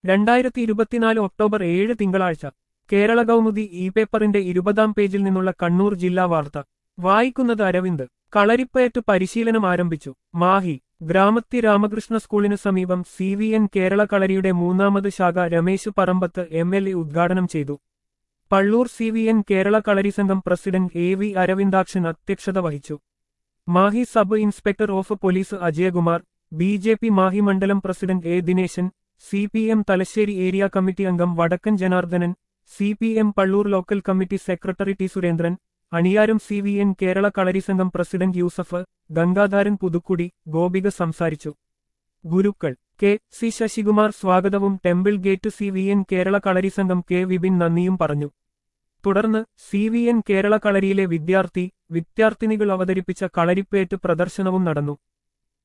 രണ്ടായിരത്തി ഇരുപത്തിനാല് ഒക്ടോബർ ഏഴ് തിങ്കളാഴ്ച കേരള കൗമുദി ഇ പേപ്പറിന്റെ ഇരുപതാം പേജിൽ നിന്നുള്ള കണ്ണൂർ ജില്ലാ വാർത്ത വായിക്കുന്നത് അരവിന്ദ് കളരിപ്പയറ്റ് പരിശീലനം ആരംഭിച്ചു മാഹി ഗ്രാമത്തി രാമകൃഷ്ണ സ്കൂളിന് സമീപം സി വി എൻ കേരള കളരിയുടെ മൂന്നാമത് ശാഖ Ramesh Parambath M L A ഉദ്ഘാടനം ചെയ്തു Palloor C V N Kerala Kalari Sangham president A V Aravindakshan അധ്യക്ഷത വഹിച്ചു Mahe sub inspector of police Ajayakumar B J P Mahe മണ്ഡലം president A Dineshan C P M Thalassery area committee അംഗം Vadakkan Janardhanan C P M Palloor local committee secretary T Surendran അണിയാരും C V N Kerala Kalari Sangham president Yusuf Gangadharan Puthukkudi Gopika സംസാരിച്ചു Gurukkal K C Sasikumar സ്വാഗതവും temple gate C V N Kerala Kalari Sangham K Vipin നന്ദിയും പറഞ്ഞു തുടർന്ന് C V N Kerala കളരിയിലെ വിദ്യാർത്ഥി വിദ്യാർത്ഥിനികൾ അവതരിപ്പിച്ച കളരിപ്പേറ്റ് പ്രദർശനവും നടന്നു